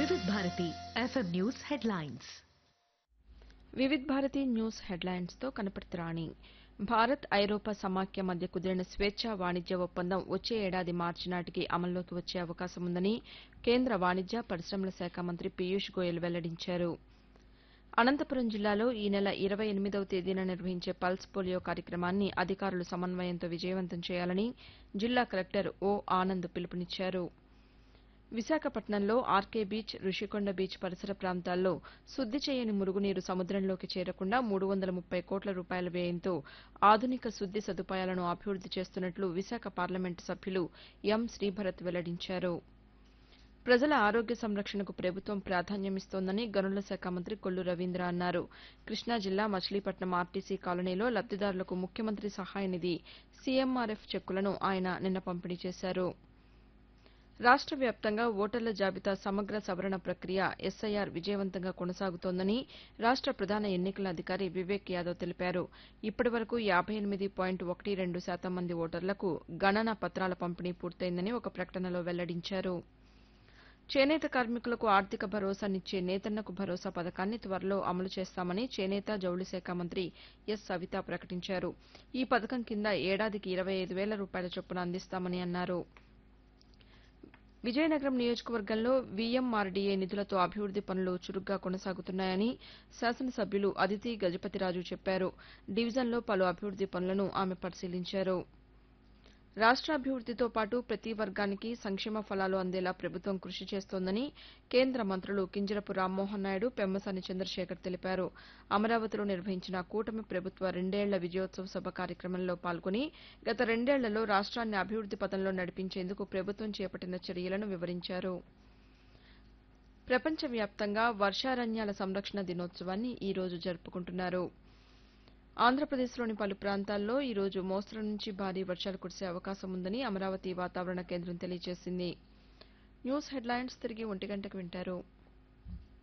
వివిధ Bharati FM news headlines Vividh Bharati news హెడ్లైన్స్తో కనపడుతు రాణి భారత్ ఐరోపా సమాఖ్య మధ్య కుదిరిన స్వేచ్ఛా వాణిజ్య ఒప్పందం వచ్చే ఏడాది మార్చి నాటికి అమల్లోకి వచ్చే అవకాశం ఉందని కేంద్ర వాణిజ్య పరిశ్రమల శాఖ మంత్రి పీయూష్ గోయల్ వెల్లడించారు అనంతపురం జిల్లాలో ఈ నెల ఇరవై ఎనిమిదవ తేదీన నిర్వహించే పల్స్ పోలియో కార్యక్రమాన్ని అధికారులు సమన్వయంతో విజయవంతం చేయాలని జిల్లా కలెక్టర్ ఓ ఆనంద్ పిలుపునిచ్చారు విశాఖపట్నంలో ఆర్కే బీచ్ రుషికొండ బీచ్ పరిసర ప్రాంతాల్లో శుద్ది చేయని మురుగునీరు సముద్రంలోకి చేరకుండా మూడు వందల ముప్పై కోట్ల రూపాయల వ్యయంతో ఆధునిక శుద్ది సదుపాయాలను అభివృద్ది చేస్తున్నట్లు విశాఖ పార్లమెంటు సభ్యులు ఎం శ్రీభరత్ వెల్లడించారు ప్రజల ఆరోగ్య సంరక్షణకు ప్రభుత్వం ప్రాధాన్యమిస్తోందని గనుల శాఖ మంత్రి కొల్లు రవీంద్ర అన్నారు కృష్ణా జిల్లా మచిలీపట్నం ఆర్టీసీ కాలనీలో లబ్దిదారులకు ముఖ్యమంత్రి సహాయ నిధి సీఎంఆర్ఎఫ్ చెక్కులను ఆయన నిన్న పంపిణీ చేశారు రాష్ట వ్యాప్తంగా ఓటర్ల జాబితా సమగ్ర సవరణ ప్రక్రియ ఎస్ఐఆర్ విజయవంతంగా కొనసాగుతోందని రాష్ట ప్రధాన ఎన్నికల అధికారి వివేక్ యాదవ్ తెలిపారు ఇప్పటి వరకు యాబై ఎనిమిది పాయింట్ ఒకటి రెండు శాతం మంది ఓటర్లకు గణన పత్రాల పంపిణీ పూర్తయిందని ఒక ప్రకటనలో వెల్లడించారు చేనేత కార్మికులకు ఆర్థిక భరోసానిచ్చే నేతన్నకు భరోసా పథకాన్ని త్వరలో అమలు చేస్తామని చేనేత జౌళి శాఖ మంత్రి ఎస్ సవిత ప్రకటించారు ఈ పథకం కింద ఏడాదికి ఇరవై ఐదు వేల రూపాయల చొప్పున అందిస్తామని అన్నారు విజయనగరం నియోజకవర్గంలో వీఎంఆర్డీఏ నిధులతో అభివృద్ది పనులు చురుగ్గా కొనసాగుతున్నాయని శాసనసభ్యులు అదితి గజపతిరాజు చెప్పారు డివిజన్లో పలు అభివృద్ది పనులను ఆమె పరిశీలించారు రాష్ట్రాభివృద్దితో పాటు ప్రతి వర్గానికి సంక్షేమ ఫలాలు అందేలా ప్రభుత్వం కృషి చేస్తోందని కేంద్ర మంత్రులు కింజరపు రామ్మోహన్ నాయుడు పెమ్మసాని చంద్రశేఖర్ తెలిపారు అమరావతిలో నిర్వహించిన కూటమి ప్రభుత్వ రెండేళ్ల విజయోత్సవ సభ కార్యక్రమంలో పాల్గొని గత రెండేళ్లలో రాష్ట్రాన్ని అభివృద్ది పథంలో నడిపించేందుకు ప్రభుత్వం చేపట్టిన చర్యలను వివరించారు ప్రపంచవ్యాప్తంగా వర్షారణ్యాల సంరక్షణ దినోత్సవాన్ని ఈ రోజు జరుపుకుంటున్నారు ఆంధ్రప్రదేశ్లోని పలు ప్రాంతాల్లో ఈ రోజు మోస్తరు నుంచి భారీ వర్షాలు కురిసే అవకాశం ఉందని అమరావతి వాతావరణ కేంద్రం తెలియజేసింది న్యూస్ హెడ్లైన్స్ తిరిగి ఒంటి గంటకు వింటారు